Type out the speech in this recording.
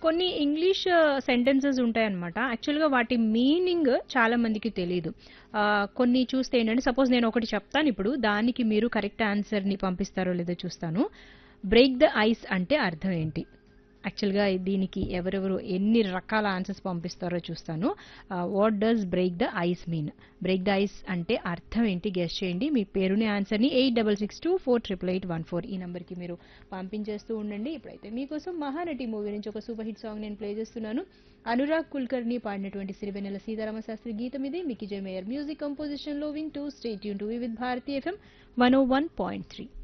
కొన్ని English sentences ఉంటాయన్నమాట యాక్చువల్గా వాటి మీనింగ్ చాలా మందికి తెలియదు ఆ, కొన్ని చూస్తే ఏంటంటే సపోజ్ నేను ఒకటి చెప్తాను ఇప్పుడు దానికి మీరు కరెక్ట్ ఆన్సర్ని పంపిస్తారో లేదో చూస్తాను బ్రేక్ ద ఐస్ అంటే అర్థం ఏంటి యాక్చువల్గా దీనికి ఎవరెవరు ఎన్ని రకాల ఆన్సర్స్ పంపిస్తారో చూస్తాను what does break the ice mean break the ice అంటే అర్థం ఏంటి గెస్ట్ చేయండి మీ పేరుని ఆన్సర్ని eight double six two four triple eight one four ఈ నెంబర్కి మీరు పంపించేస్తూ ఉండండి ఇప్పుడైతే మీకోసం మహానటి మూవీ నుంచి ఒక సూపర్ హిట్ సాంగ్ నేను ప్లే చేస్తున్నాను అనురాగ్ కుల్కర్ని పాడినటువంటి సిరివెన్నెల సీతారామ శాస్త్రి గీతం ఇది Mickey J Meyer music composition లో వింటూ స్టేట్ యూన్ to with Bharati FM one O one point three